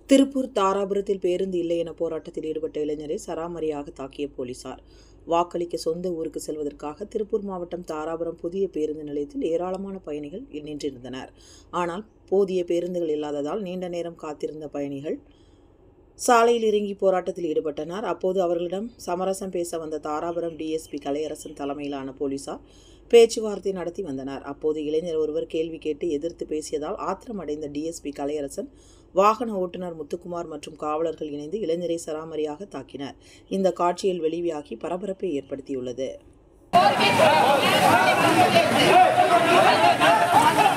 திருப்பூர் தாராபுரத்தில் பேருந்து இல்லை என போராட்டத்தில் ஈடுபட்ட இளைஞரை சராமரியாக தாக்கிய போலீசார் வாக்களிக்க சொந்த ஊருக்கு செல்வதற்காக திருப்பூர் மாவட்டம் தாராபுரம் புதிய பேருந்து நிலையத்தில் ஏராளமான பயணிகள் நின்றிருந்தனர் ஆனால் போதிய பேருந்துகள் இல்லாததால் நீண்ட நேரம் காத்திருந்த பயணிகள் சாலையில் இறங்கி போராட்டத்தில் ஈடுபட்டனர் அப்போது அவர்களிடம் சமரசம் பேச வந்த தாராபுரம் டிஎஸ்பி கலையரசன் தலைமையிலான போலீசார் பேச்சுவார்த்தை நடத்தி வந்தனர் அப்போது இளைஞர் ஒருவர் கேள்வி கேட்டு எதிர்த்து பேசியதால் ஆத்திரமடைந்த டிஎஸ்பி கலையரசன் வாகன ஓட்டுநர் முத்துக்குமார் மற்றும் காவலர்கள் இணைந்து இளைஞரை சராமரியாக தாக்கினர் இந்த காட்சியில் வெளியாகி பரபரப்பை ஏற்படுத்தியுள்ளது